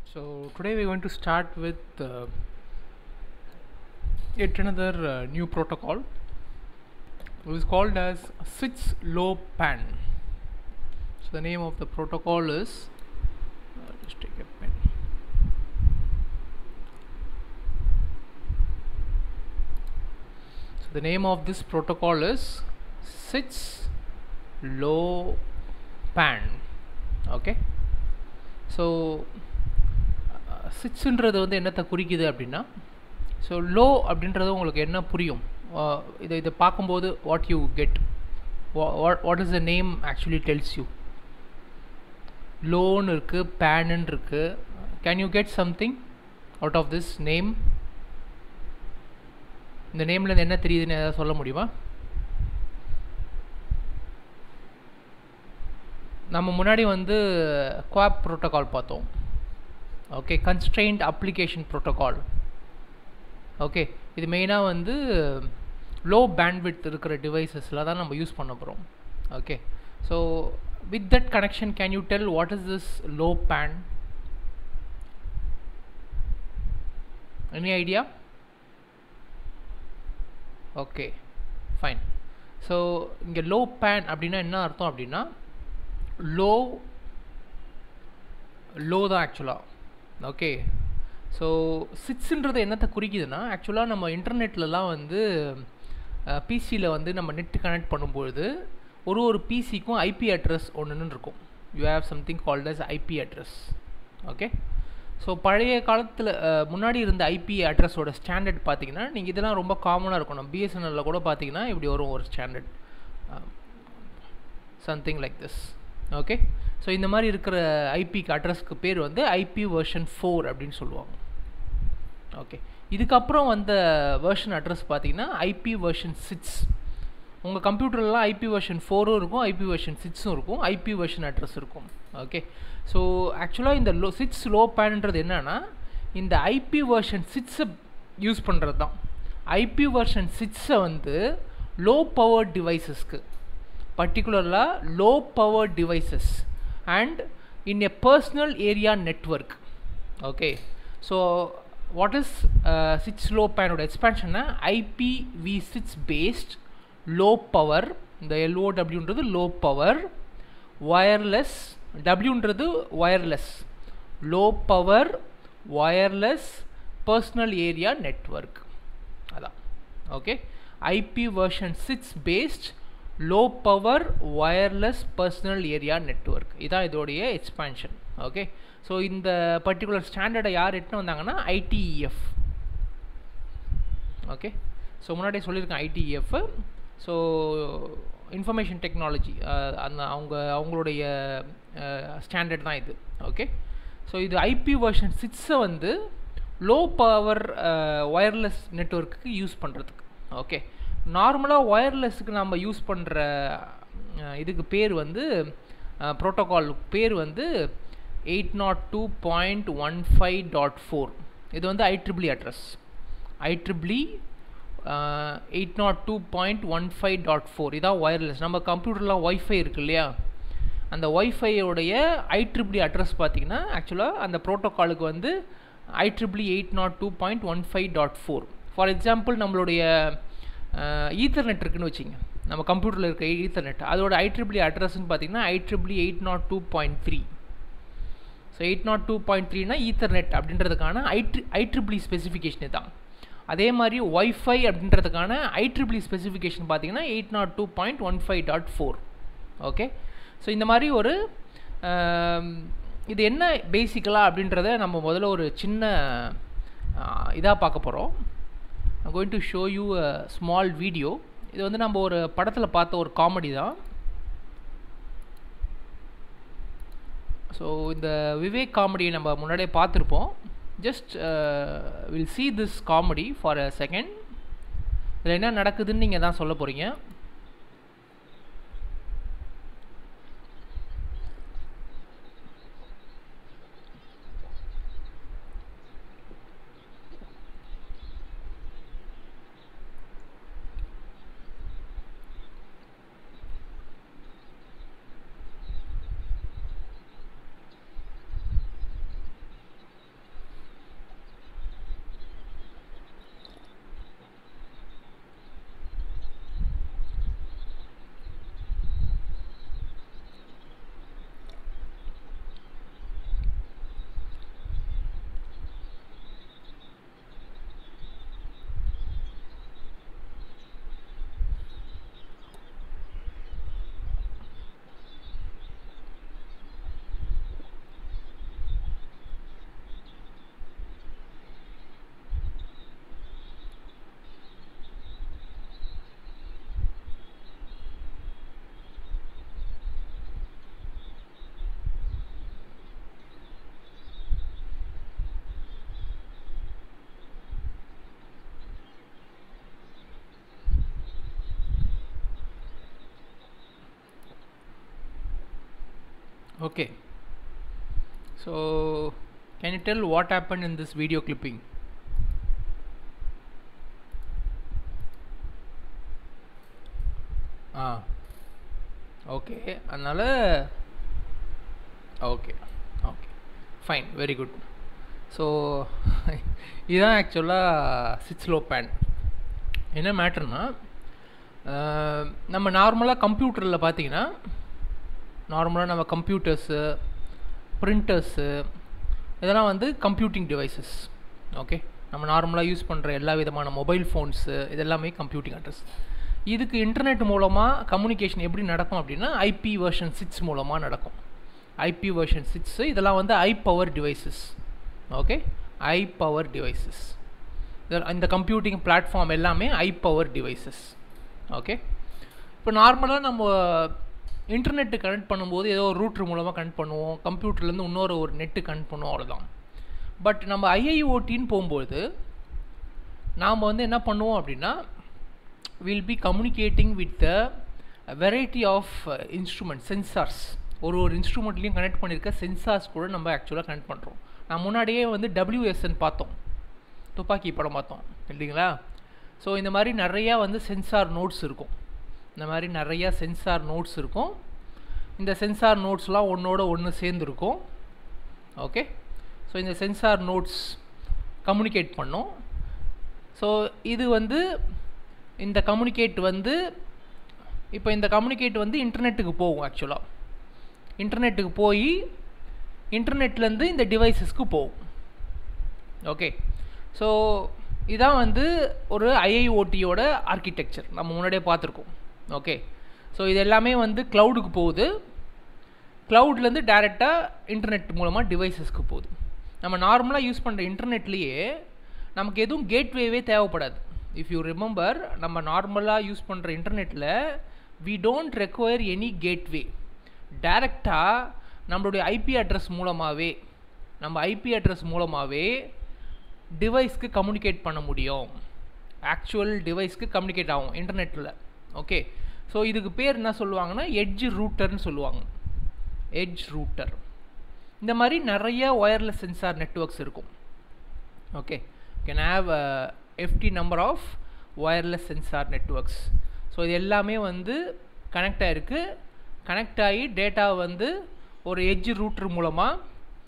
So today we're going to start with uh, yet another uh, new protocol. It is called as switch low pan. So the name of the protocol is. Uh, just take a pen. So the name of this protocol is switch low pan. Okay. So சிக்ஸுன்றது வந்து என்னத்தை குறிக்குது அப்படின்னா so low அப்படின்றது உங்களுக்கு என்ன புரியும் Uh, இதை இதை பார்க்கும்போது what you get what is the name actually tells you low இருக்குது பேனுன்னு இருக்குது can you get something out of this name இந்த நேமில் என்ன தெரியுதுன்னு ஏதாவது சொல்ல முடியுமா நம்ம முன்னாடி வந்து குவாப் ப்ரோட்டோகால் பார்த்தோம் okay constraint application protocol okay இது மெயினாக வந்து லோ பேண்ட்வித் இருக்கிற டிவைசஸில் தான் நம்ம யூஸ் பண்ண போகிறோம் okay so with that connection can you tell what is this low pan any idea okay fine so இங்கே லோ பேன் அப்படின்னா என்ன அர்த்தம் அப்படின்னா லோ லோ தான் ஆக்சுவலாக ஓகே ஸோ சிக்ஸுன்றது என்னத்தை குறிக்குதுன்னா ஆக்சுவலாக நம்ம இன்டர்நெட்லலாம் வந்து பிசியில் வந்து நம்ம நெட் கனெக்ட் பண்ணும்பொழுது ஒரு ஒரு பிசிக்கும் ஐபி அட்ரஸ் ஒன்றுன்னு இருக்கும் you have something called as IP address okay so பழைய காலத்தில் முன்னாடி இருந்த ஐபி அட்ரஸோட ஸ்டாண்டர்ட் பார்த்தீங்கன்னா நீங்கள் இதெல்லாம் ரொம்ப காமனாக இருக்கும் நம்ம பிஎஸ்என்எல்லில் கூட பார்த்தீங்கன்னா இப்படி வரும் ஒரு standard something like this okay so இந்த மாதிரி இருக்கிற ஐபிக்கு அட்ரஸ்க்கு பேர் வந்து ஐபி வெர்ஷன் ஃபோர் அப்படின்னு சொல்லுவாங்க ஓகே இதுக்கப்புறம் வந்த வெர்ஷன் அட்ரஸ் பார்த்தீங்கன்னா ஐபி வெர்ஷன் சிக்ஸ் உங்கள் கம்ப்யூட்டர்லாம் ஐபி வெர்ஷன் ஃபோரும் இருக்கும் ஐபி வெர்ஷன் சிக்ஸும் இருக்கும் ஐபி வெர்ஷன் அட்ரஸ் இருக்கும் ஓகே ஸோ ஆக்சுவலாக இந்த லோ சிக்ஸ் லோ பேன்ன்றது என்னென்னா இந்த ஐபி வெர்ஷன் சிக்ஸை யூஸ் பண்ணுறது தான் ஐபி வெர்ஷன் சிக்ஸை வந்து லோ பவர் டிவைசஸ்க்கு particularly low power devices and in a personal area network okay so what is uh, 6 low pan ஓட expansion IPv6 based low power இந்த LOWன்றது low power wireless Wன்றது wireless low power wireless personal area network அதான் ஓகே IP version 6 based low power wireless personal area network இதான் இதோடைய expansion okay so இந்த particular ஸ்டாண்டர்டை யார் எட்டுன்னு வந்தாங்கன்னா ஐடிஇஎஃப் ஓகே ஸோ முன்னாடியே சொல்லியிருக்கேன் ஐடிஇஎஃப் ஸோ இன்ஃபர்மேஷன் டெக்னாலஜி அந்த அவங்க அவங்களுடைய ஸ்டாண்டர்ட் தான் இது ஓகே ஸோ இது ஐபி வெர்ஷன் சிக்ஸை வந்து லோ பவர் ஒயர்லெஸ் நெட்ஒர்க்குக்கு யூஸ் பண்ணுறதுக்கு ஓகே நார்மலாக ஒயர்லெஸ்க்கு நம்ம யூஸ் பண்ணுற இதுக்கு பேர் வந்து ப்ரோட்டோகால் பேர் வந்து eight not two point one five dot four இது வந்து I triple E address I triple E eight not two point one five dot four இதான் ஒயர்லெஸ் நம்ம கம்ப்யூட்டர்லாம் ஒய்ஃபை இருக்கு இல்லையா அந்த ஒய்ஃபையோடைய ஐட்ரிபிளி அட்ரஸ் பார்த்திங்கன்னா ஆக்சுவலாக அந்த ப்ரோட்டோகாலுக்கு வந்து ஐட்ரிபிளி eight not two point one five dot four for example நம்மளுடைய ஈத்தர்நெட் இருக்குன்னு வச்சுங்க நம்ம கம்ப்யூட்டரில் இருக்க ஈத்தர்நெட் அதோட ஐட்ரிபிளி அட்ரஸ்ன்னு பார்த்தீங்கன்னா ஐட்ரிபிளி eight not two point three so eight not two point த்ரீனா ஈத்தர்நெட் அப்படின்றதுக்கான ஐட்ரி ஐட்ரிபிளி ஸ்பெசிஃபிகேஷன் தான் அதே மாதிரி ஒய்ஃபை அப்படின்றதுக்கான ஐட்ரிபிளி ஸ்பெசிஃபிகேஷன் பார்த்தீங்கன்னா eight not two point one five dot four okay so இந்த மாதிரி ஒரு இது என்ன பேசிக்கலாக அப்படின்றத நம்ம முதல்ல ஒரு சின்ன இதாக பார்க்க போகிறோம் I'm going to show you a small video இது வந்து நம்ம ஒரு படத்தில் பார்த்த ஒரு காமெடி தான் ஸோ இந்த விவேக் காமெடியை நம்ம முன்னாடியே பார்த்துருப்போம் just will see this comedy for a second இதில் என்ன நடக்குதுன்னு நீங்கள் தான் சொல்ல போகிறீங்க okay so can you tell what happened in this video clipping ah okay அதனால் okay okay fine very good so இதுதான் ஆக்சுவலாக சிக்ஸ் லோ பேன் என்ன மேட்ருனா நம்ம நார்மலாக கம்ப்யூட்டரில் பார்த்தீங்கன்னா நார்மலாக நம்ம கம்ப்யூட்டர்ஸு ப்ரிண்டர்ஸு இதெல்லாம் வந்து கம்ப்யூட்டிங் டிவைசஸ் ஓகே நம்ம நார்மலாக யூஸ் பண்ணுற எல்லா விதமான மொபைல் ஃபோன்ஸு இதெல்லாமே கம்ப்யூட்டிங் அட்ரஸ் இதுக்கு இன்டர்நெட் மூலமாக கம்யூனிகேஷன் எப்படி நடக்கும் அப்படின்னா ஐபி வெர்ஷன் சிக்ஸ் மூலமாக நடக்கும் ஐபி வெர்ஷன் சிக்ஸு இதெல்லாம் வந்து high power devices okay high power devices இந்த கம்ப்யூட்டிங் பிளாட்ஃபார்ம் எல்லாமே ஐ பவர் டிவைசஸ் ஓகே இப்போ நார்மலாக நம்ம இன்டர்நெட்டு கனெக்ட் பண்ணும்போது ஏதோ ஒரு ரூட்ரு மூலமாக கனெக்ட் பண்ணுவோம் கம்ப்யூட்டர்லேருந்து இன்னொரு ஒரு நெட்டு கனெக்ட் பண்ணுவோம் அவ்வளோதான் பட் நம்ம ஐஐஓடின்னு போகும்போது நாம் வந்து என்ன பண்ணுவோம் அப்படின்னா will be communicating with variety of instrument sensors ஒரு ஒரு இன்ஸ்ட்ருமெண்ட்லேயும் கனெக்ட் பண்ணியிருக்க சென்சார்ஸ் கூட நம்ம ஆக்சுவலாக கனெக்ட் பண்ணுறோம் நான் முன்னாடியே வந்து டபிள்யூஎஸ்என் பார்த்தோம் துப்பாக்கி படம் பார்த்தோம் இல்லைங்களா ஸோ இந்த மாதிரி நிறையா வந்து சென்சார் நோட்ஸ் இருக்கும் இந்த மாதிரி நிறையா சென்சார் நோட்ஸ் இருக்கும் இந்த சென்சார் நோட்ஸ்லாம் ஒன்றோட ஒன்று சேர்ந்துருக்கும் ஓகே ஸோ இந்த சென்சார் நோட்ஸ் கம்யூனிகேட் பண்ணோம் ஸோ இது வந்து இந்த கம்யூனிகேட் வந்து இப்போ இந்த கம்யூனிகேட் வந்து இன்டர்நெட்டுக்கு போகும் ஆக்சுவலாக இன்டர்நெட்டுக்கு போய் இன்டர்நெட்லேருந்து இந்த டிவைசஸ்க்கு போகும் ஓகே ஸோ இதான் வந்து ஒரு ஐஐஓடியோட ஆர்கிடெக்சர் நம்ம முன்னாடியே பார்த்துருக்கோம் ஓகே ஸோ இது எல்லாமே வந்து க்ளவுடுக்கு போகுது க்ளவுட்லேருந்து டேரெக்டாக இன்டர்நெட் மூலமாக டிவைசஸ்க்கு போகுது நம்ம நார்மலாக யூஸ் பண்ணுற இன்டர்நெட்லேயே நமக்கு எதுவும் கேட்வேவே தேவைப்படாது இஃப் யூ ரிமெம்பர் நம்ம நார்மலாக யூஸ் பண்ணுற இன்டர்நெட்டில் we don't require any gateway டேரெக்டாக நம்மளுடைய ஐபி அட்ரஸ் மூலமாகவே நம்ம ஐபி அட்ரஸ் மூலமாகவே டிவைஸ்க்கு கம்யூனிகேட் பண்ண முடியும் ஆக்சுவல் டிவைஸ்க்கு கம்யூனிகேட் ஆகும் இன்டர்நெட்டில் ஓகே ஸோ இதுக்கு பேர் என்ன சொல்லுவாங்கன்னா எட்ஜ் ரூட்டர்னு சொல்லுவாங்க எட்ஜ் ரூட்டர் இந்த மாதிரி நிறைய ஒயர்லெஸ் சென்சார் நெட்ஒர்க்ஸ் இருக்கும் okay can have fifty number of wireless sensor networks so இது எல்லாமே வந்து கனெக்ட் ஆகிருக்கு கனெக்ட் ஆகி டேட்டா வந்து ஒரு எட்ஜ் ரூட்டர் மூலமாக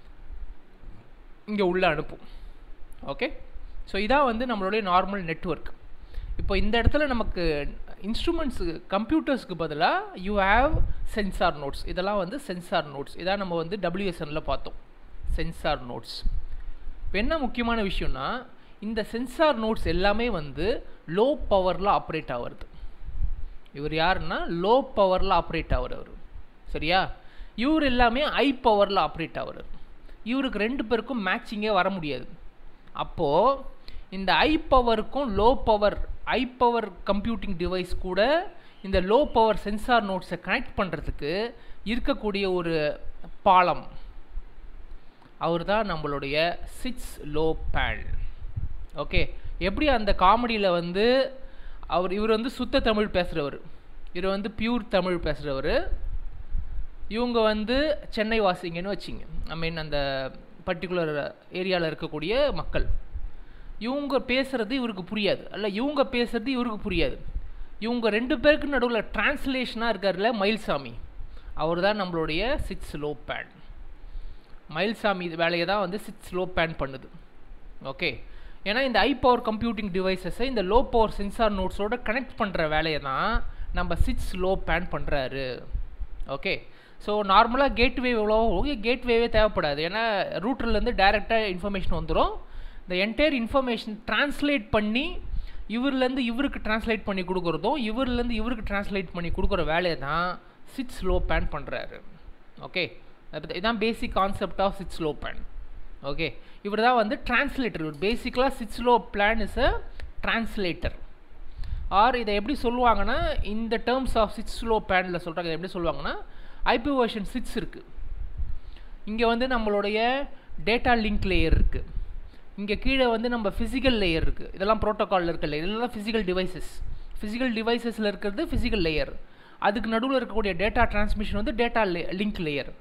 இங்கே உள்ளே அனுப்பும் ஓகே ஸோ இதான் வந்து நம்மளுடைய நார்மல் நெட்ஒர்க் இப்போ இந்த இடத்துல நமக்கு இன்ஸ்ட்ருமெண்ட்ஸுக்கு கம்ப்யூட்டர்ஸ்க்கு பதிலாக யூ ஹாவ் சென்சார் நோட்ஸ் இதெல்லாம் வந்து சென்சார் நோட்ஸ் இதான் நம்ம வந்து டபிள்யூஎஸ்எனில் பார்த்தோம் சென்சார் நோட்ஸ் இப்போ என்ன முக்கியமான விஷயம்னா இந்த சென்சார் நோட்ஸ் எல்லாமே வந்து லோ பவரில் ஆப்ரேட் ஆகிறது இவர் யாருன்னா லோ பவரில் ஆப்ரேட் ஆகிறவர் சரியா இவர் எல்லாமே ஐ பவரில் ஆப்ரேட் ஆகிறார் இவருக்கு ரெண்டு பேருக்கும் மேட்சிங்கே வர முடியாது அப்போது இந்த ஐ பவருக்கும் low power high power computing device கூட இந்த லோ பவர் சென்சார் நோட்ஸை கனெக்ட் பண்ணுறதுக்கு இருக்கக்கூடிய ஒரு பாலம் அவர் தான் நம்மளுடைய சிக்ஸ் லோ பேன் ஓகே எப்படி அந்த காமெடியில் வந்து அவர் இவர் வந்து சுத்த தமிழ் பேசுகிறவர் இவர் வந்து பியூர் தமிழ் பேசுகிறவர் இவங்க வந்து சென்னை வாசிங்கன்னு வச்சிங்க ஐ மீன் அந்த பர்டிகுலர் ஏரியாவில் இருக்கக்கூடிய மக்கள் இவங்க பேசுகிறது இவருக்கு புரியாது அல்ல இவங்க பேசுகிறது இவருக்கு புரியாது இவங்க ரெண்டு பேருக்கு நடுவில் டிரான்ஸ்லேஷனாக இருக்கார்ல மயில்சாமி அவர் தான் நம்மளுடைய சிக்ஸ் லோ பேன் மயில்சாமி இது வேலையை தான் வந்து சிக்ஸ் லோ பேன் பண்ணுது ஓகே ஏன்னா இந்த ஐ பவர் கம்ப்யூட்டிங் டிவைசஸை இந்த லோ பவர் சென்சார் நோட்ஸோட கனெக்ட் பண்ணுற வேலையை தான் நம்ம சிக்ஸ் லோ பேன் பண்ணுறாரு ஓகே ஸோ நார்மலாக கேட்வே எவ்வளோ கேட்வேவே தேவைப்படாது ஏன்னா ரூட்டர்லேருந்து டைரெக்டாக இன்ஃபர்மேஷன் வந்துடும் இந்த என்டையர் இன்ஃபர்மேஷன் ட்ரான்ஸ்லேட் பண்ணி இவர்லேருந்து இவருக்கு ட்ரான்ஸ்லேட் பண்ணி கொடுக்குறதும் இவர்லேருந்து இவருக்கு ட்ரான்ஸ்லேட் பண்ணி கொடுக்குற வேலையை தான் சிக்ஸ் லோ பேன் பண்ணுறாரு ஓகே இதுதான் basic concept of six low pan okay இவர் தான் வந்து டிரான்ஸ்லேட்டர் இவர் பேசிக்கலாக six low pan is a translator or இதை எப்படி சொல்லுவாங்கன்னா இந்த டேர்ம்ஸ் ஆஃப் சிக்ஸ் லோ பேனில் சொல்கிறாங்க இதை எப்படி சொல்லுவாங்கன்னா ஐபி வெர்ஷன் சிக்ஸ் இருக்குது இங்கே வந்து நம்மளுடைய டேட்டா லிங்க் லேயர் இருக்குது இங்கே கீழே வந்து நம்ம ஃபிசிக்கல் லேயர் இருக்குது இதெல்லாம் ப்ரோட்டோக்காலில் இருக்க லேயர் இதெல்லாம் ஃபிசிக்கல் டிவைசஸ் ஃபிசிக்கல் டிவைசஸில் இருக்கிறது ஃபிசிக்கல் லேயர் அதுக்கு நடுவில் இருக்கக்கூடிய டேட்டா டிரான்ஸ்மிஷன் வந்து டேட்டா லே லிங்க் லேயர்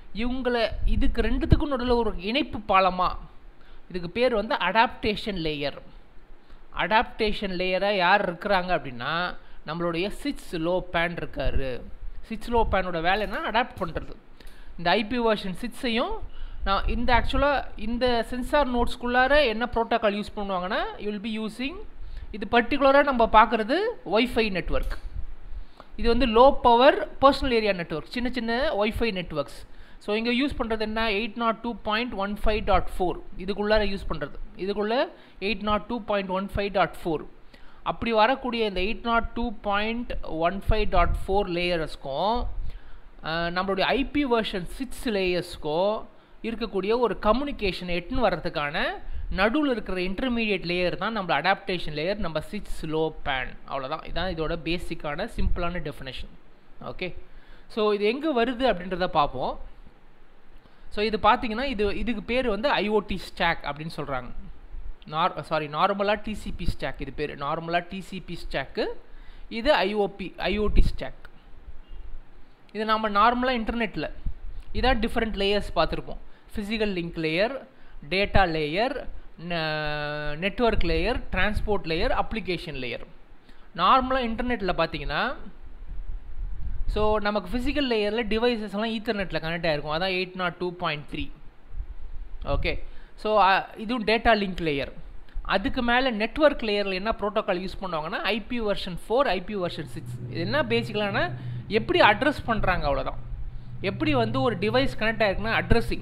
இவங்களை இதுக்கு ரெண்டுத்துக்கும் நடுவில் ஒரு இணைப்பு பாலமாக இதுக்கு பேர் வந்து அடாப்டேஷன் லேயர் அடாப்டேஷன் லேயராக யார் இருக்கிறாங்க அப்படின்னா நம்மளுடைய சிக்ஸ் லோ பேன் இருக்கார் சிக்ஸ் லோ பேனோட வேலை என்ன அடாப்ட் பண்ணுறது இந்த ஐபி வெர்ஷன் சிக்ஸையும் நான் இந்த ஆக்சுவலாக இந்த சென்சார் நோட்ஸ்குள்ளார என்ன ப்ரோட்டோக்கால் யூஸ் பண்ணுவாங்கன்னா யூ வில் பி யூஸிங் இது பர்டிகுலராக நம்ம பார்க்குறது ஒய்ஃபை நெட்ஒர்க் இது வந்து low power personal area network சின்ன சின்ன ஒய்ஃபை நெட்ஒர்க்ஸ் ஸோ இங்கே யூஸ் பண்ணுறது என்ன eight not two point one five dot four இதுக்குள்ளார யூஸ் பண்ணுறது இதுக்குள்ளே eight not two point one five dot four அப்படி வரக்கூடிய இந்த eight not two point one five dot four லேயர்ஸ்க்கும் நம்மளுடைய ஐபி வெர்ஷன் சிக்ஸ் லேயர்ஸ்க்கும் இருக்கக்கூடிய ஒரு கம்யூனிகேஷன் எட்டுன்னு வர்றதுக்கான நடுவில் இருக்கிற இன்டர்மீடியட் லேயர் தான் நம்ம அடாப்டேஷன் லேயர் நம்ம சிக்ஸ் லோ பேன் அவ்வளோதான் இதான் இதோட பேசிக்கான சிம்பிளான டெஃபினேஷன் ஓகே ஸோ இது எங்கே வருது அப்படின்றத பார்ப்போம் ஸோ இது பார்த்தீங்கன்னா இது இதுக்கு பேர் வந்து ஐஓடி ஸ்டாக் அப்படின்னு சொல்கிறாங்க நார் சாரி நார்மலாக டிசிபி ஸ்டாக் இது பேர் நார்மலாக டிசிபி ஸ்டாக்கு இது ஐஓபி ஐஓடி ஸ்டாக் இது நம்ம நார்மலாக இன்டர்நெட்டில் இதான் டிஃப்ரெண்ட் லேயர்ஸ் பார்த்துருப்போம் physical link layer data layer network layer transport layer application layer நார்மலாக இன்டர்நெட்டில் பார்த்தீங்கன்னா ஸோ நமக்கு ஃபிசிக்கல் லேயரில் டிவைசஸ் எல்லாம் ஈத்தர்நெட்டில் கனெக்ட் ஆகிருக்கும் அதான் eight not two point three okay so இதுவும் டேட்டா லிங்க் லேயர் அதுக்கு மேலே நெட்ஒர்க் லேயரில் என்ன ப்ரோட்டோக்கால் யூஸ் பண்ணுவாங்கன்னா IP version four IP version six இது என்ன பேசிக்கலான்னா எப்படி அட்ரஸ் பண்ணுறாங்க அவ்வளோதான் எப்படி வந்து ஒரு டிவைஸ் கனெக்ட் ஆகிருக்குன்னா அட்ரஸிங்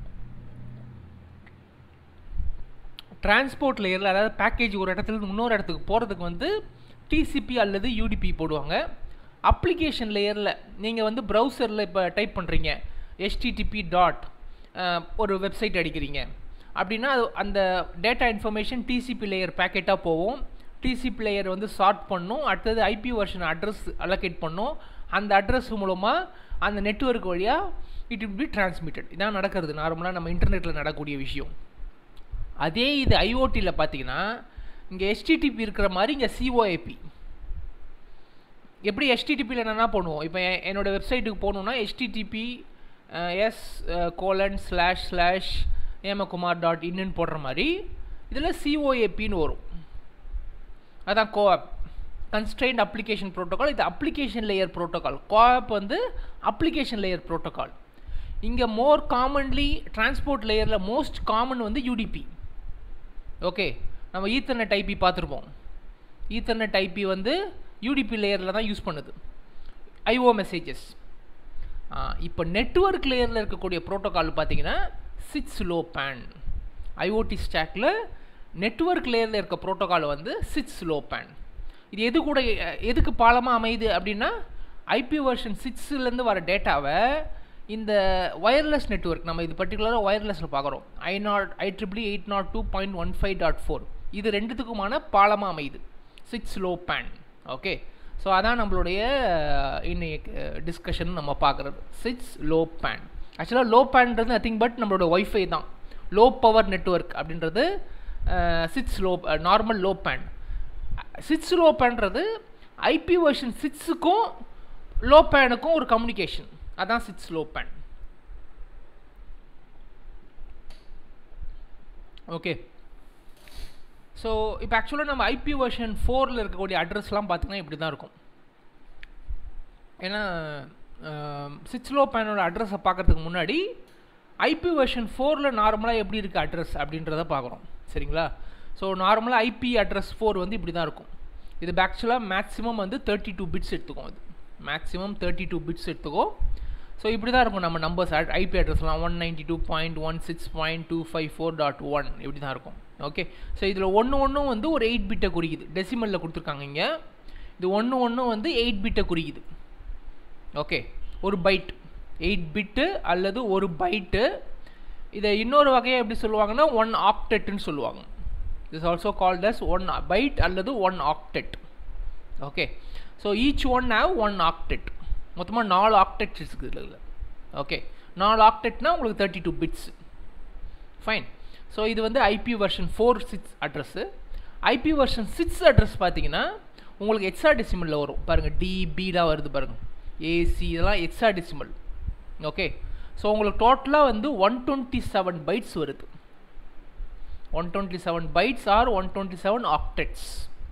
டிரான்ஸ்போர்ட் லேயரில் அதாவது பேக்கேஜ் ஒரு இடத்துல இன்னொரு இடத்துக்கு போகிறதுக்கு வந்து டிசிபி அல்லது யூடிபி போடுவாங்க அப்ளிகேஷன் லேயரில் நீங்கள் வந்து ப்ரௌசரில் இப்போ டைப் பண்ணுறீங்க எஸ்டிடிபி டாட் ஒரு வெப்சைட் அடிக்கிறீங்க அப்படின்னா அது அந்த டேட்டா இன்ஃபர்மேஷன் டிசிபி லேயர் பேக்கெட்டாக போகும் டிசிபி லேயர் வந்து சார்ட் பண்ணும் அடுத்தது ஐபி வெர்ஷன் அட்ரஸ் அலோகேட் பண்ணும் அந்த அட்ரஸ் மூலமாக அந்த நெட்ஒர்க் வழியாக இட் வில் பி டிரான்ஸ்மிட்டட் இதான் நடக்கிறது நார்மலாக நம்ம இன்டர்நெட்டில் நடக்கக்கூடிய விஷயம் அதே இது ஐஓடியில் பார்த்தீங்கன்னா இங்கே எஸ்டிடிபி இருக்கிற மாதிரி இங்கே சிஓஐபி எப்படி எஸ்டிடிபியில் என்னென்னா பண்ணுவோம் இப்போ என்னோடய வெப்சைட்டுக்கு போகணுன்னா HTTP S colon slash slash ஏமகுமார் டாட் இன்னுன்னு போடுற மாதிரி இதில் சிஓஏபின்னு வரும் அதான் கோஆப் கன்ஸ்ட்ரெயின்ட் அப்ளிகேஷன் ப்ரோட்டோகால் இது அப்ளிகேஷன் லேயர் ப்ரோட்டோகால் கோஆப் வந்து அப்ளிகேஷன் லேயர் ப்ரோட்டோகால் இங்கே மோர் காமன்லி டிரான்ஸ்போர்ட் லேயரில் மோஸ்ட் காமன் வந்து யூடிபி ஓகே நம்ம ஈத்தர்நெட் ஐபி பார்த்துருப்போம் ஈத்தர்நெட் ஐபி வந்து யூடிபி லேயரில் தான் யூஸ் பண்ணுது ஐஓ மெசேஜஸ் இப்போ நெட்ஒர்க் லேயரில் இருக்கக்கூடிய ப்ரோட்டோகால் பார்த்தீங்கன்னா சிக்ஸ் லோ பேன் ஐஓடி ஸ்டாக்கில் நெட்ஒர்க் லேயரில் இருக்க ப்ரோட்டோகால் வந்து சிக்ஸ் லோ பேன் இது எது கூட எதுக்கு பாலமாக அமையுது அப்படின்னா ஐபி வெர்ஷன் சிக்ஸ்லேருந்து வர டேட்டாவை இந்த ஒயர்லெஸ் நெட்ஒர்க் நம்ம இது பர்டிகுலராக ஒயர்லெஸில் பார்க்குறோம் I not I triple E eight not two point one five dot four இது ரெண்டுத்துக்குமான பாலமாக அமையுது six low pan okay so அதான் நம்மளுடைய இன்னைக்கு டிஸ்கஷன் நம்ம பார்க்குறது சிக்ஸ் லோ பேன் ஆக்சுவலாக லோ பேன்றது நத்திங் பட் நம்மளோட ஒய்ஃபை தான் லோ பவர் நெட்ஒர்க் அப்படின்றது six low normal low pan six low பேன்றது ஐபி வெர்ஷன் சிக்ஸுக்கும் லோ பேனுக்கும் ஒரு கம்யூனிகேஷன் அதான் six low pan okay so இப்போ ஆக்சுவலாக நம்ம ஐபி வெர்ஷன் ஃபோரில் இருக்கக்கூடிய அட்ரஸ்லாம் பார்த்திங்கன்னா இப்படி தான் இருக்கும் ஏன்னா சிக்ஸ் லோ பேனோட அட்ரஸை பார்க்குறதுக்கு முன்னாடி ஐபி வெர்ஷன் ஃபோரில் நார்மலாக எப்படி இருக்குது அட்ரஸ் அப்படின்றத பார்க்குறோம் சரிங்களா ஸோ நார்மலாக ஐபி அட்ரஸ் ஃபோர் வந்து இப்படி தான் இருக்கும் இது ஆக்சுவலாக மேக்ஸிமம் வந்து தேர்ட்டி டூ பிட்ஸ் எடுத்துக்கும் அது மேக்ஸிமம் தேர்ட்டி டூ பிட்ஸ் எடுத்துக்கும் ஸோ இப்படி தான் இருக்கும் நம்ம நம்பர்ஸ் ஐபி அட்ரஸ்லாம் one ninety two point one six point two five four dot one இப்படி தான் இருக்கும் ஓகே ஸோ இதில் ஒன்று ஒன்றும் வந்து ஒரு எயிட் பிட்டை குறிக்குது டெசிமலில் கொடுத்துருக்காங்க இங்கே இது ஒன்று ஒன்றும் வந்து எயிட் பிட்டை குறிக்குது ஓகே ஒரு பைட் எயிட் பிட்டு அல்லது ஒரு பைட்டு இதை இன்னொரு வகையை எப்படி சொல்லுவாங்கன்னா ஒன் ஆக்டெட்டுன்னு சொல்லுவாங்க is also called as one byte அல்லது one octet okay so each one have one octet மொத்தமாக நாலு ஆக்டெட்ஸ் இருக்குது இதில் ஓகே நாலு ஆக்டெட்னா உங்களுக்கு thirty two bits fine so இது வந்து IP version four six address IP version six address பார்த்தீங்கன்னா உங்களுக்கு எக்ஸா டெசிமலில் வரும் பாருங்கள் டிபிலாம் வருது பாருங்கள் ஏசி இதெல்லாம் எக்ஸா டெசிமல் ஓகே ஸோ உங்களுக்கு டோட்டலாக வந்து ஒன் டுவெண்ட்டி செவன் பைட்ஸ் வருது one twenty seven bytes or one twenty seven octets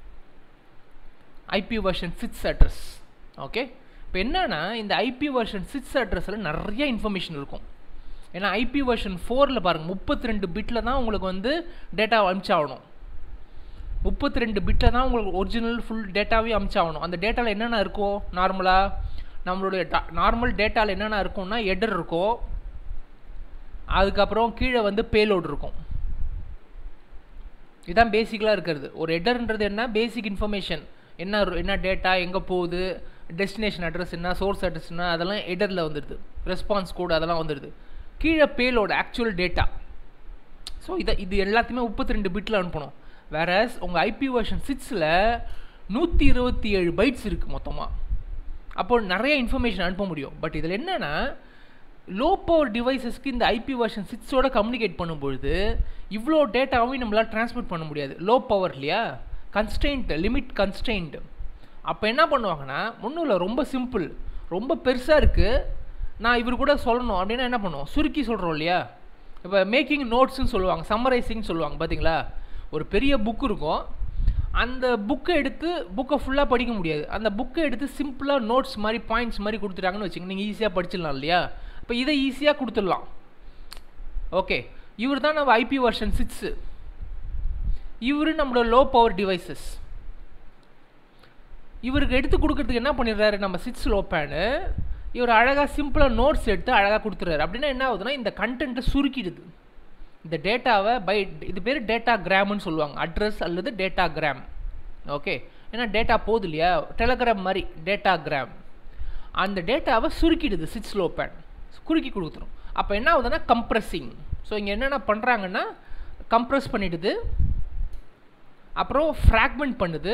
IP version six address okay இப்போ என்னன்னா இந்த ஐபி வெர்ஷன் சிக்ஸ் அட்ரஸில் நிறைய இன்ஃபர்மேஷன் இருக்கும் ஏன்னா ஐபி வெர்ஷன் ஃபோரில் பாருங்கள் முப்பத்தி ரெண்டு பிட்டில் தான் உங்களுக்கு வந்து டேட்டா அனுப்பிச்சாகணும் முப்பத்தி ரெண்டு பிட்டில் தான் உங்களுக்கு ஒரிஜினல் ஃபுல் டேட்டாவே அனுப்பிச்சாகணும் அந்த டேட்டாவில் என்னென்ன இருக்கும் நார்மலாக நம்மளுடைய நார்மல் டேட்டாவில் என்னென்ன இருக்கும்னா எடர் இருக்கும் அதுக்கப்புறம் கீழே வந்து பேலோடு இருக்கும் இதுதான் பேசிக்கலாக இருக்கிறது ஒரு எடர்ன்றது என்ன பேசிக் இன்ஃபர்மேஷன் என்ன என்ன டேட்டா எங்கே போகுது டெஸ்டினேஷன் அட்ரஸ் என்ன சோர்ஸ் அட்ரஸ் என்ன அதெல்லாம் எடரில் வந்துடுது ரெஸ்பான்ஸ் கோடு அதெல்லாம் வந்துடுது கீழே பேலோட ஆக்சுவல் டேட்டா ஸோ இதை இது எல்லாத்தையுமே முப்பத்தி ரெண்டு பிட்டில் அனுப்பணும் வேற உங்கள் ஐபி வெர்ஷன் சிக்ஸில் நூற்றி இருபத்தி ஏழு பைட்ஸ் இருக்குது மொத்தமாக அப்போ நிறைய இன்ஃபர்மேஷன் அனுப்ப முடியும் பட் இதில் என்னென்னா லோ பவர் டிவைசஸ்க்கு இந்த ஐபி வெர்ஷன் சிக்ஸோட கம்யூனிகேட் பண்ணும்பொழுது இவ்வளோ டேட்டாவையும் நம்மளால் ட்ரான்ஸ்மிட் பண்ண முடியாது லோ பவர் இல்லையா கன்ஸ்டெயின்ட் லிமிட் கன்ஸ்டெயின்ட் அப்போ என்ன பண்ணுவாங்கன்னா ஒன்றும் இல்லை ரொம்ப சிம்பிள் ரொம்ப பெருசாக இருக்குது நான் இவர் கூட சொல்லணும் அப்படின்னா என்ன பண்ணுவோம் சுருக்கி சொல்கிறோம் இல்லையா இப்போ மேக்கிங் நோட்ஸ்னு சொல்லுவாங்க சம்மரைசிங் சொல்லுவாங்க பார்த்தீங்களா ஒரு பெரிய புக் இருக்கும் அந்த புக்கை எடுத்து புக்கை ஃபுல்லாக படிக்க முடியாது அந்த புக்கை எடுத்து சிம்பிளாக நோட்ஸ் மாதிரி பாயிண்ட்ஸ் மாதிரி கொடுத்துட்டாங்கன்னு வச்சுங்க நீங்கள் ஈஸியாக படிச்சிடலாம் இல்லையா இப்போ இதை ஈஸியாக கொடுத்துடலாம் ஓகே இவர் தான் நம்ம ஐபி வெர்ஷன் சிக்ஸு இவர் நம்மளோட லோ பவர் டிவைசஸ் இவருக்கு எடுத்து கொடுக்கறதுக்கு என்ன பண்ணிடுறாரு நம்ம சிக்ஸ் லோ பேனு இவர் அழகாக சிம்பிளாக நோட்ஸ் எடுத்து அழகாக கொடுத்துறாரு அப்படின்னா என்ன ஆகுதுன்னா இந்த கண்டென்ட்டை சுருக்கிடுது இந்த டேட்டாவை பை இது பேர் டேட்டா கிராம்னு சொல்லுவாங்க அட்ரஸ் அல்லது டேட்டா கிராம் ஓகே ஏன்னா டேட்டா போகுது இல்லையா டெலகிராம் மாதிரி டேட்டா கிராம் அந்த டேட்டாவை சுருக்கிடுது சிக்ஸ் லோ பேன் குறுக்கி கொடுத்துரும் அப்போ என்ன ஆகுதுன்னா கம்ப்ரெஸிங் ஸோ இங்கே என்னென்ன பண்ணுறாங்கன்னா கம்ப்ரெஸ் பண்ணிடுது அப்புறம் ஃப்ராக்மெண்ட் பண்ணுது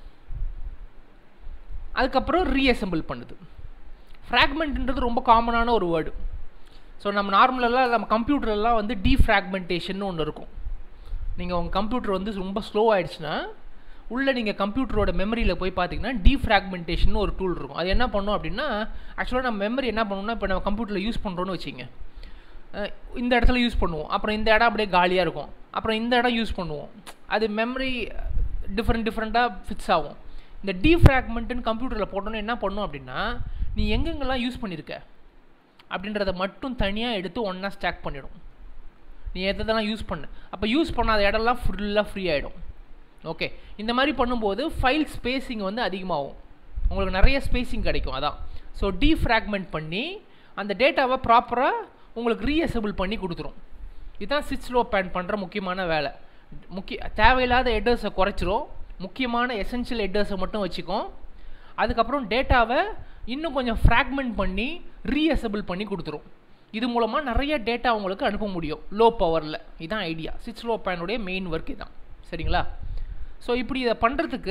அதுக்கப்புறம் ரீஅசெம்பிள் பண்ணுது ஃப்ராக்மெண்ட்ன்றது ரொம்ப காமனான ஒரு வேர்டு ஸோ நம்ம நார்மலெல்லாம் நம்ம கம்ப்யூட்டர்லாம் வந்து டீஃப்ராக்மெண்டேஷன் ஒன்று இருக்கும் நீங்கள் உங்கள் கம்ப்யூட்டர் வந்து ரொம்ப ஸ்லோ ஆகிடுச்சுன்னா உள்ளே நீங்கள் கம்ப்யூட்டரோட மெமரியில் போய் பார்த்தீங்கன்னா டீஃப்ராக்மெண்டேஷன் ஒரு டூல் இருக்கும் அது என்ன பண்ணும் அப்படின்னா ஆக்சுவலாக நம்ம மெமரி என்ன பண்ணுவோம்னா இப்போ நம்ம கம்ப்யூட்டரில் யூஸ் பண்ணுறோன்னு வச்சுங்க இந்த இடத்துல யூஸ் பண்ணுவோம் அப்புறம் இந்த இடம் அப்படியே காலியாக இருக்கும் அப்புறம் இந்த இடம் யூஸ் பண்ணுவோம் அது மெமரி டிஃப்ரெண்ட் டிஃப்ரெண்ட்டாக ஃபிக்ஸ் ஆகும் இந்த டீஃப்ராக்மெண்ட்டுன்னு கம்ப்யூட்டரில் போட்டோன்னு என்ன பண்ணும் அப்படின்னா நீ எங்கெங்கெல்லாம் யூஸ் பண்ணியிருக்க அப்படின்றத மட்டும் தனியாக எடுத்து ஒன்றா ஸ்டாக் பண்ணிடும் நீ எதெல்லாம் யூஸ் பண்ணு அப்போ யூஸ் பண்ணாத இடம்லாம் ஃபுல்லாக ஃப்ரீ ஆகிடும் ஓகே இந்த மாதிரி பண்ணும்போது ஃபைல் ஸ்பேஸிங் வந்து அதிகமாகும் உங்களுக்கு நிறைய ஸ்பேஸிங் கிடைக்கும் அதான் ஸோ டீஃப்ராக்மெண்ட் பண்ணி அந்த டேட்டாவை ப்ராப்பராக உங்களுக்கு ரீஅசபிள் பண்ணி கொடுத்துரும் இதுதான் சிக்ஸ் லோ பேன் பண்ணுற முக்கியமான வேலை முக்கிய தேவையில்லாத எட்டர்ஸை குறைச்சிரும் முக்கியமான எசென்ஷியல் எட்டர்ஸை மட்டும் வச்சுக்கும் அதுக்கப்புறம் டேட்டாவை இன்னும் கொஞ்சம் ஃப்ராக்மெண்ட் பண்ணி ரீஅசபிள் பண்ணி கொடுத்துரும் இது மூலமாக நிறைய டேட்டா உங்களுக்கு அனுப்ப முடியும் லோ பவரில் இதுதான் ஐடியா சிக்ஸ் லோ பேனுடைய மெயின் ஒர்க் இதுதான் சரிங்களா ஸோ இப்படி இதை பண்ணுறதுக்கு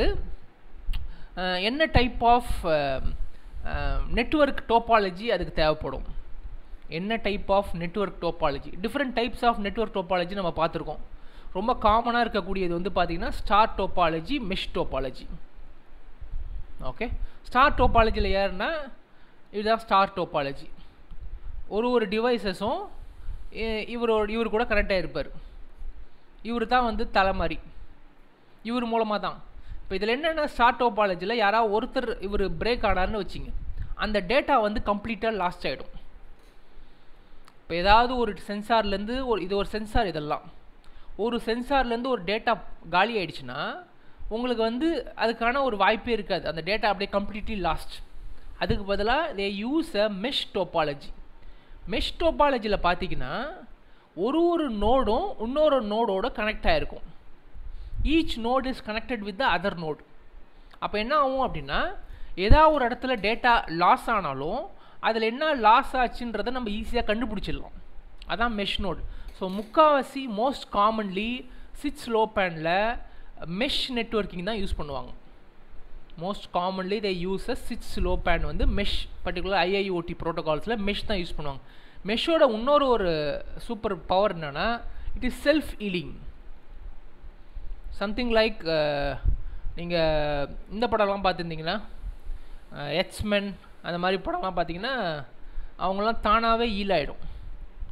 என்ன டைப் ஆஃப் நெட்ஒர்க் டோப்பாலஜி அதுக்கு தேவைப்படும் என்ன type of network topology different types of network topology நம்ம பார்த்துருக்கோம் ரொம்ப காமனாக இருக்கக்கூடியது வந்து பார்த்திங்கன்னா star topology mesh topology okay star டோப்பாலஜியில் ஏறுனா இதுதான் ஸ்டார் டோப்பாலஜி ஒரு ஒரு டிவைசஸும் இவரோட இவர் கூட கனெக்ட் ஆகிருப்பார் இவர் தான் வந்து தலைமாரி இவர் மூலமாக தான் இப்போ இதில் என்னென்ன ஸ்டார் டோப்பாலஜியில் யாராவது ஒருத்தர் இவர் பிரேக் ஆனார்னு வச்சிங்க அந்த டேட்டா வந்து கம்ப்ளீட்டாக லாஸ்ட் ஆகிடும் இப்போ ஏதாவது ஒரு சென்சார்லேருந்து ஒரு இது ஒரு சென்சார் இதெல்லாம் ஒரு சென்சார்லேருந்து ஒரு டேட்டா காலி ஆயிடுச்சுன்னா உங்களுக்கு வந்து அதுக்கான ஒரு வாய்ப்பே இருக்காது அந்த டேட்டா அப்படியே கம்ப்ளீட்லி லாஸ்ட் அதுக்கு பதிலாக they use a mesh topology mesh டோப்பாலஜியில் பார்த்தீங்கன்னா ஒரு ஒரு நோடும் இன்னொரு நோடோட கனெக்ட் ஆகிருக்கும் each node is connected with the other node அப்போ என்ன ஆகும் அப்படின்னா ஏதாவது ஒரு இடத்துல டேட்டா லாஸ் ஆனாலும் அதில் என்ன லாஸ் ஆச்சுன்றதை நம்ம ஈஸியாக கண்டுபிடிச்சிடலாம் அதான் மெஷ் நோட் ஸோ முக்காவாசி மோஸ்ட் காமன்லி சிக்ஸ் லோ பேனில் மெஷ் நெட்ஒர்க்கிங் தான் யூஸ் பண்ணுவாங்க most commonly they use a six low pan வந்து மெஷ் பர்டிகுலர் ஐஐஓடி ப்ரோட்டோகால்ஸில் மெஷ் தான் யூஸ் பண்ணுவாங்க மெஷ்ஷோட இன்னொரு ஒரு சூப்பர் பவர் என்னென்னா it is self healing something like நீங்கள் இந்த படம்லாம் பார்த்துருந்தீங்கன்னா எச்மென் அந்த மாதிரி படம்லாம் பார்த்தீங்கன்னா அவங்களாம் தானாகவே ஈல் ஆகிடும்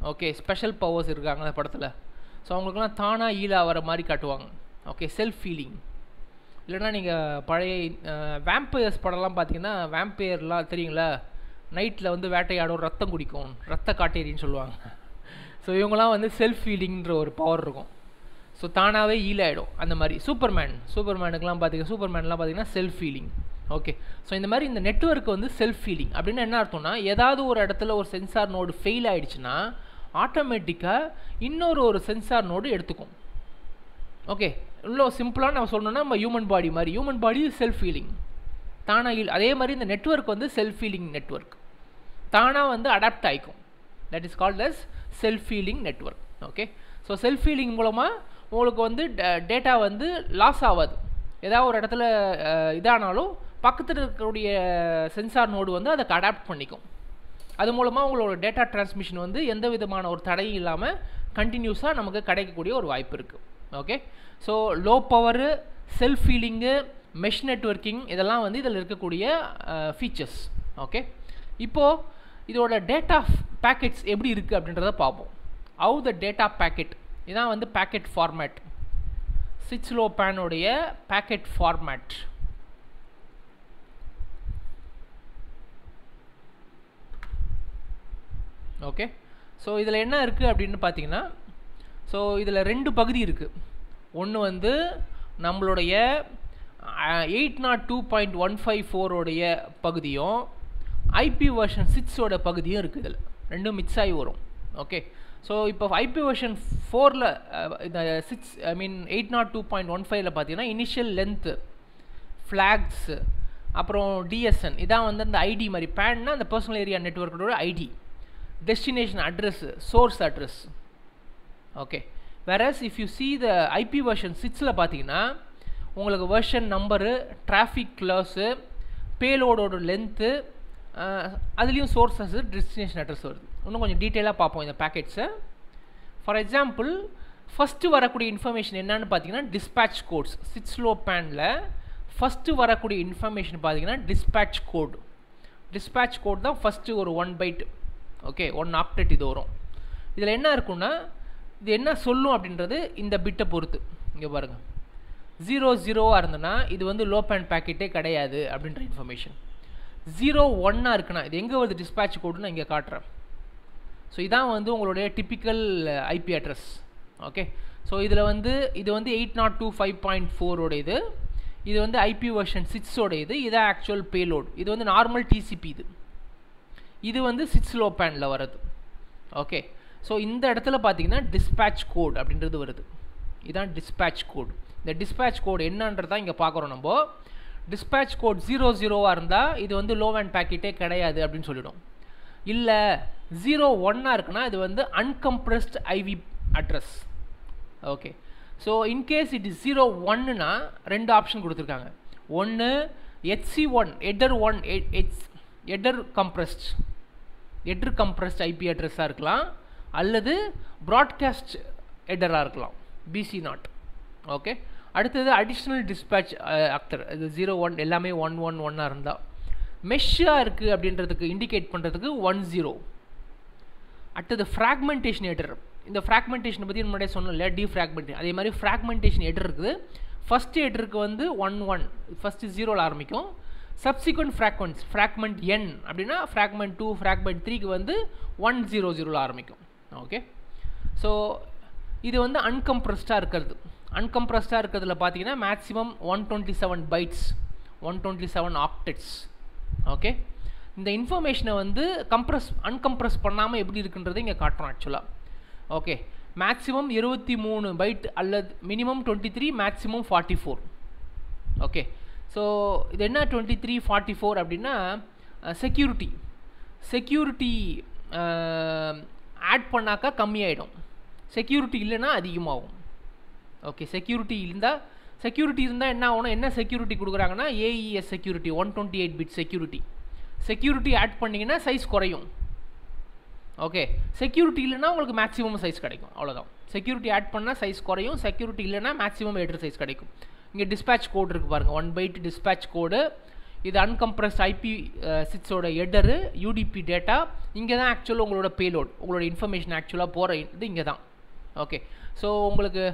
ஓகே ஸ்பெஷல் பவர்ஸ் இருக்காங்க அந்த படத்தில் ஸோ அவங்களுக்குலாம் தானாக ஈழ ஆகிற மாதிரி காட்டுவாங்க ஓகே செல்ஃப் ஃபீலிங் இல்லைனா நீங்கள் பழைய வேம்பயர்ஸ் படம்லாம் பார்த்தீங்கன்னா வேம்பயர்லாம் தெரியுங்களா நைட்டில் வந்து வேட்டையாடும் ரத்தம் குடிக்கும் ரத்த காட்டேரின்னு சொல்லுவாங்க ஸோ இவங்களாம் வந்து செல்ஃப் ஃபீலிங்கிற ஒரு பவர் இருக்கும் ஸோ தானாகவே ஈல் ஆகிடும் அந்த மாதிரி சூப்பர்மேன் சூப்பர்மேனுக்குலாம் பார்த்தீங்கன்னா சூப்பர்மேன்லாம் பார்த்தீங்கன்னா செல்ஃப் ஃபீலிங் ஓகே ஸோ இந்த மாதிரி இந்த நெட்ஒர்க் வந்து செல்ஃப் ஃபீலிங் அப்படின்னு என்ன அர்த்தம்னா ஏதாவது ஒரு இடத்துல ஒரு சென்சார் நோடு ஃபெயில் ஆகிடுச்சுன்னா ஆட்டோமேட்டிக்காக இன்னொரு ஒரு சென்சார் நோடு எடுத்துக்கும் ஓகே இவ்வளோ சிம்பிளாக நம்ம சொல்லணும்னா நம்ம ஹியூமன் பாடி மாதிரி ஹியூமன் பாடி செல்ஃப் ஃபீலிங் தானாக இல் அதே மாதிரி இந்த நெட்ஒர்க் வந்து செல்ஃப் ஃபீலிங் நெட்ஒர்க் தானாக வந்து அடாப்ட் ஆகிக்கும் that is called as self feeling network okay so self feeling மூலமாக உங்களுக்கு வந்து டேட்டா வந்து லாஸ் ஆகாது ஏதாவது ஒரு இடத்துல இதானாலும் பக்கத்தில் இருக்கக்கூடிய சென்சார் நோடு வந்து அதை அடாப்ட் பண்ணிக்கும் அது மூலமாக உங்களோட டேட்டா டிரான்ஸ்மிஷன் வந்து எந்த விதமான ஒரு தடையும் இல்லாமல் கண்டினியூஸாக நமக்கு கிடைக்கக்கூடிய ஒரு வாய்ப்பு இருக்குது okay so low power self healing mesh networking இதெல்லாம் வந்து இதில் இருக்கக்கூடிய ஃபீச்சர்ஸ் ஓகே இப்போது இதோட டேட்டா பேக்கெட்ஸ் எப்படி இருக்குது அப்படின்றத பார்ப்போம் ஹவு த டேட்டா பேக்கெட் இதான் வந்து பேக்கெட் ஃபார்மேட் சிச்லோ பேனுடைய பேக்கெட் ஃபார்மேட் ஓகே ஸோ இதில் என்ன இருக்குது அப்படின்னு பார்த்தீங்கன்னா ஸோ இதில் ரெண்டு பகுதி இருக்குது ஒன்று வந்து நம்மளுடைய eight not two point one five ஃபோரோடைய பகுதியும் ஐபி வெர்ஷன் சிக்ஸோட பகுதியும் இருக்குது இதில் ரெண்டும் மிக்ஸ் ஆகி வரும் ஓகே ஸோ இப்போ ஐபி வெர்ஷன் ஃபோரில் இந்த six I mean eight not two point one ஃபைவ்ல பார்த்தீங்கன்னா இனிஷியல் லென்த்து ஃப்ளாக்ஸு அப்புறம் டிஎஸ்என் இதான் வந்து அந்த ஐடி மாதிரி பேன்னா அந்த பர்சனல் ஏரியா நெட்ஒர்க்கோட ID destination address source address okay whereas if you see the IP version சிக்ஸில் பார்த்தீங்கன்னா உங்களுக்கு வெர்ஷன் நம்பரு டிராஃபிக் க்ளாஸு பேலோடோட லென்த்து அதுலேயும் சோர்ஸஸ் டெஸ்டினேஷன் அட்ரஸ் வருது இன்னும் கொஞ்சம் டீட்டெயிலாக பார்ப்போம் இந்த பேக்கெட்ஸை ஃபார் எக்ஸாம்பிள் ஃபஸ்ட்டு வரக்கூடிய இன்ஃபர்மேஷன் என்னன்னு பார்த்தீங்கன்னா டிஸ்பேட்ச் கோட்ஸ் சிக்ஸ்லோ பேனில் ஃபஸ்ட்டு வரக்கூடிய இன்ஃபர்மேஷன் பார்த்தீங்கன்னா டிஸ்பேட்ச் கோட் டிஸ்பேட்ச் கோட் தான் ஃபஸ்ட்டு ஒரு one byte okay one octet இது வரும் இதில் என்ன இருக்குன்னா இது என்ன சொல்லும் அப்படின்றது இந்த பிட்டை பொறுத்து இங்கே பாருங்கள் ஜீரோ ஜீரோவாக இருந்ததுன்னா இது வந்து லோ பேண்ட் பேக்கெட்டே கிடையாது அப்படின்ற இன்ஃபர்மேஷன் ஜீரோ ஒன்னாக இருக்குன்னா இது எங்கே வருது டிஸ்பேட்ச் கோடுன்னு இங்கே காட்டுறேன் ஸோ இதான் வந்து உங்களுடைய typical IP address okay so இதில் வந்து இது வந்து eight not two five point ஃபோரோட இது இது வந்து ஐபி வெர்ஷன் சிக்ஸோட இது இதான் ஆக்சுவல் பேலோட் இது வந்து நார்மல் டிசிபி இது இது வந்து சிக்ஸ் லோ பேனில் வருது ஓகே ஸோ இந்த இடத்துல பார்த்தீங்கன்னா டிஸ்பேட்ச் கோட் அப்படின்றது வருது இதுதான் டிஸ்பேட்ச் கோட் இந்த டிஸ்பேட்ச் கோட் என்னன்றதான் இங்கே பார்க்குறோம் நம்ம டிஸ்பேட்ச் கோட் ஜீரோ ஜீரோவாக இருந்தால் இது வந்து லோ வேண்ட் பேக்கெட்டே கிடையாது அப்படின்னு சொல்லிடும் இல்லை ஜீரோ ஒன்னாக இருக்குன்னா இது வந்து uncompressed IP address okay so in case it is zero ஒன்னுனா ரெண்டு ஆப்ஷன் கொடுத்துருக்காங்க ஒன்று HC one header one H header compressed header compressed IP அட்ரஸாக இருக்கலாம் அல்லது ப்ராட்காஸ்ட் எட்டராக இருக்கலாம் பிசி நாட் ஓகே அடுத்தது அடிஷ்னல் டிஸ்பேட்ச் ஆக்டர் இது ஜீரோ ஒன் எல்லாமே ஒன் ஒன் ஒன்னாக இருந்தால் மெஷ்ஷாக இருக்குது அப்படின்றதுக்கு இண்டிகேட் பண்ணுறதுக்கு ஒன் ஜீரோ அடுத்தது ஃப்ராக்மெண்டேஷன் எடர் இந்த ஃப்ராக்மெண்டேஷனை பற்றி முன்னாடியே சொன்னோம் இல்லையா டிஃப்ராக்மெண்டேஷன் அதே மாதிரி ஃப்ராக்மெண்டேஷன் எடர் இருக்குது ஃபஸ்ட் எடருக்கு வந்து ஒன் ஒன் ஃபஸ்ட்டு ஜீரோவில் ஆரம்பிக்கும் சப்சிக்வெண்ட் ஃப்ராக்மெண்ட்ஸ் ஃப்ராக்மெண்ட் என் அப்படின்னா ஃப்ராக்மெண்ட் டூ ஃப்ராக்மெண்ட் த்ரீக்கு வந்து ஒன் ஜீரோ ஜீரோவில் ஆரம்பிக்கும் ஓகே ஸோ இது வந்து அன்கம்ப்ரஸ்டாக இருக்கிறது அன்கம்ப்ரஸ்டாக இருக்கிறதுல பார்த்தீங்கன்னா maximum one twenty seven bytes one twenty seven octets okay இந்த இன்ஃபர்மேஷனை வந்து கம்ப்ரஸ் அன்கம்ப்ரஸ் பண்ணாமல் எப்படி இருக்குன்றது இங்கே காட்டுறோம் ஆக்சுவலாக ஓகே மேக்ஸிமம் இருபத்தி மூணு பைட் அல்லது minimum twenty three maximum forty four okay so இது என்ன டுவெண்ட்டி த்ரீ ஃபார்ட்டி ஃபோர் அப்படின்னா செக்யூரிட்டி செக்யூரிட்டி ஆட் பண்ணாக்கா கம்மியாயிடும் செக்யூரிட்டி இல்லைன்னா அதிகமாகும் ஓகே செக்யூரிட்டி இருந்தால் செக்யூரிட்டி இருந்தால் என்ன ஆகணும் என்ன செக்யூரிட்டி கொடுக்குறாங்கன்னா AES security one twenty eight bit security security add பண்ணிங்கன்னா சைஸ் குறையும் ஓகே செக்யூரிட்டி இல்லைன்னா உங்களுக்கு மேக்ஸிமம் சைஸ் கிடைக்கும் அவ்வளோதான் செக்யூரிட்டி ஆட் பண்ணால் சைஸ் குறையும் செக்யூரிட்டி இல்லைன்னா மேக்ஸிமம் எட்ரு சைஸ் கிடைக்கும் இங்கே டிஸ்பேட்ச் கோட் இருக்குது பாருங்கள் ஒன் பைட் டிஸ்பேட்ச் கோடு இது அன்கம்ப்ரஸ்ட் ஐபி சிக்ஸோட எடரு யூடிபி டேட்டா இங்கே தான் ஆக்சுவலாக உங்களோட பேலோட் உங்களோட இன்ஃபர்மேஷன் ஆக்சுவலாக போகிற இது இங்கே தான் ஓகே ஸோ உங்களுக்கு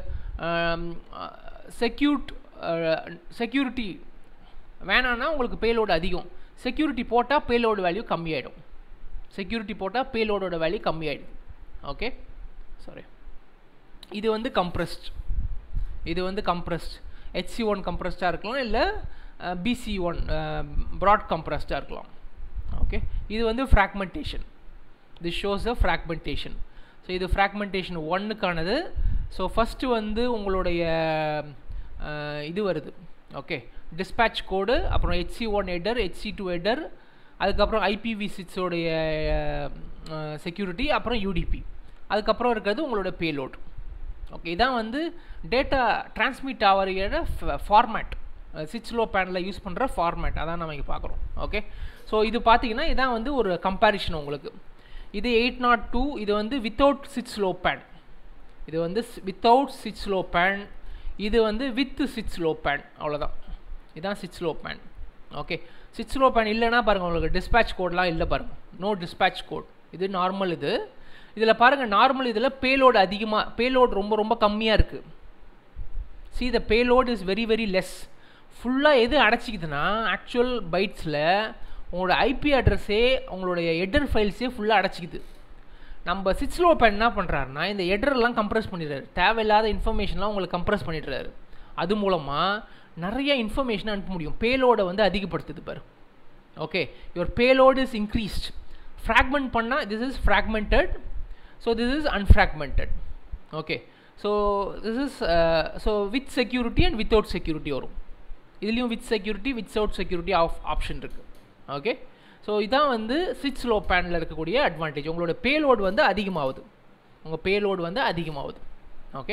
செக்யூட் செக்யூரிட்டி வேணான்னா உங்களுக்கு பேலோடு அதிகம் செக்யூரிட்டி போட்டால் பேலோடு வேல்யூ கம்மியாயிடும் செக்யூரிட்டி போட்டால் பேலோடோட வேல்யூ கம்மியாயிடுது ஓகே சாரி இது வந்து கம்ப்ரஸ்ட் இது வந்து கம்ப்ரஸ்ட் ஹெச்சி ஒன் கம்ப்ரஸ்டாக இருக்கலாம் இல்லை பிசி ஒன் ப்ராட் கம்ப்ரஸ்டாக இருக்கலாம் ஓகே இது வந்து fragmentation this shows a fragmentation so இது ஃப்ராக்மெண்டேஷன் ஒன்னுக்கானது ஸோ ஃபஸ்ட்டு வந்து உங்களுடைய அஹ், இது வருது ஓகே டிஸ்பேட்ச் கோடு அப்புறம் HC one header HC two header அதுக்கப்புறம் ஐபிவி சிக்ஸோடைய செக்யூரிட்டி அப்புறம் யூடிபி அதுக்கப்புறம் இருக்கிறது உங்களோட பேலோட் ஓகே இதான் வந்து டேட்டா டிரான்ஸ்மிட் ஆகிற ஃபார்மேட் சிக்ஸ்லோ பேனில் யூஸ் பண்ணுற ஃபார்மேட் அதான் நம்ம இங்கே பார்க்குறோம் ஓகே ஸோ இது பார்த்தீங்கன்னா இதான் வந்து ஒரு கம்பேரிஷன் உங்களுக்கு இது எயிட் நாட் டூ இது வந்து வித்தவுட் சிக்ஸ் லோ பேன் இது வந்து வித்தவுட் சிக்ஸ் லோ பேன் இது வந்து வித் சிக்ஸ் லோ பேன் அவ்வளோதான் இதுதான் six low pan okay six low pan இல்லைன்னா பாருங்கள் உங்களுக்கு டிஸ்பேட்ச் கோட்லாம் இல்லை பாருங்கள் நோ டிஸ்பேட்ச் கோட் இது நார்மல் இது இதில் பாருங்கள் நார்மல் இதில் பேலோடு அதிகமாக பேலோடு ரொம்ப ரொம்ப கம்மியாக இருக்குது see the payload is very very less ஃபுல்லாக எது அடைச்சிக்குதுன்னா ஆக்சுவல் பைட்ஸில் உங்களோட ஐபி அட்ரஸே உங்களுடைய எடர் ஃபைல்ஸே ஃபுல்லாக அடைச்சிக்குது நம்ம சிக்ஸ்லோ பேன் என்ன பண்ணுறாருன்னா இந்த எடர்லாம் கம்ப்ரஸ் பண்ணிடுறாரு தேவையில்லாத இன்ஃபர்மேஷன்லாம் உங்களுக்கு கம்ப்ரஸ் பண்ணிடுறாரு அது மூலமாக நிறைய இன்ஃபர்மேஷன் அனுப்ப முடியும் பேலோடை வந்து அதிகப்படுத்துது பாரு okay your payload is increased fragment பண்ணால் this is fragmented so this is unfragmented okay so this is so with security and without security வரும் இதுலேயும் with security without security of option இருக்குது ஓகே ஸோ இதான் வந்து six low பேனில் இருக்கக்கூடிய advantage உங்களோட payload வந்து அதிகமாகுது உங்கள் பேலோடு வந்து அதிகமாகுது okay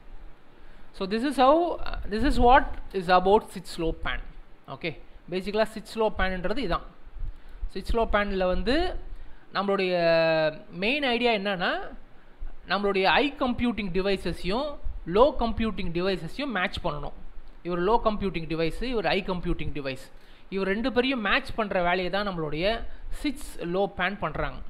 so this is how this is what is about six low pan okay பேசிக்கலாக சிக்ஸ் லோ பேன்ன்றது இதான் சிக்ஸ் லோ பேனில் வந்து நம்மளுடைய மெயின் ஐடியா என்னன்னா நம்மளுடைய ஐ கம்ப்யூட்டிங் டிவைசஸையும் லோ கம்ப்யூட்டிங் டிவைசஸையும் மேட்ச் பண்ணணும் இவர் லோ கம்ப்யூட்டிங் டிவைஸு இவர் ஐ கம்ப்யூட்டிங் டிவைஸ் இவர் ரெண்டு பேரையும் மேட்ச் பண்ணுற வேலையை தான் நம்மளுடைய சிக்ஸ் லோ பேன் பண்ணுறாங்க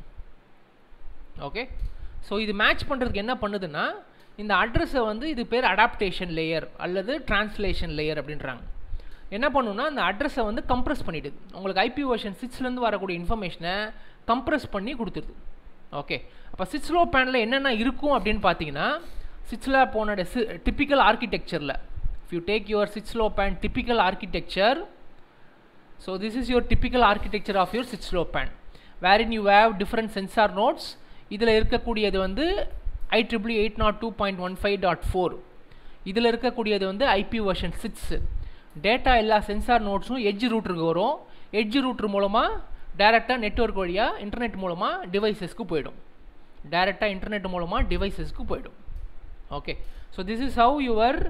ஓகே ஸோ இது மேட்ச் பண்ணுறதுக்கு என்ன பண்ணுதுன்னா இந்த அட்ரஸை வந்து இது பேர் அடாப்டேஷன் லேயர் அல்லது டிரான்ஸ்லேஷன் லேயர் அப்படின்றாங்க என்ன பண்ணுன்னா அந்த அட்ரஸை வந்து கம்ப்ரஸ் பண்ணிடுது உங்களுக்கு ஐபி வெர்ஷன் சிக்ஸ்லேருந்து வரக்கூடிய இன்ஃபர்மேஷனை கம்ப்ரஸ் பண்ணி கொடுத்துருது ஓகே அப்போ சிக்ஸ் லோ பேனில் என்னென்ன இருக்கும் அப்படின்னு பார்த்தீங்கன்னா சிக்ஸில் போனோட சி டிப்பிக்கல் ஆர்கிடெக்சரில் if you take your six low pan typical architecture So this is your typical architecture of your six low pan wherein you have different sensor nodes இதில் இருக்கக்கூடியது வந்து I triple eight not two point one five dot four இதில் இருக்கக்கூடியது வந்து IP version six data எல்லா sensor நோட்ஸும் edge ரூட்டருக்கு வரும் எட்ஜ் ரூட்டர் மூலமாக டைரெக்டாக நெட்ஒர்க் வழியாக இன்டர்நெட் மூலமாக டிவைசஸ்க்கு போயிடும் டைரெக்டாக இன்டர்நெட் மூலமாக டிவைசஸ்க்கு போயிடும் okay so this is how your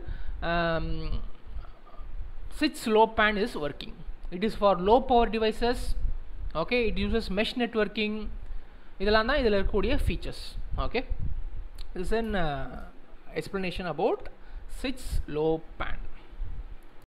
six low pan is working it is for low power devices okay it uses mesh networking இதெல்லாம் தான் இதில் இருக்கக்கூடிய features okay is an explanation about six low pan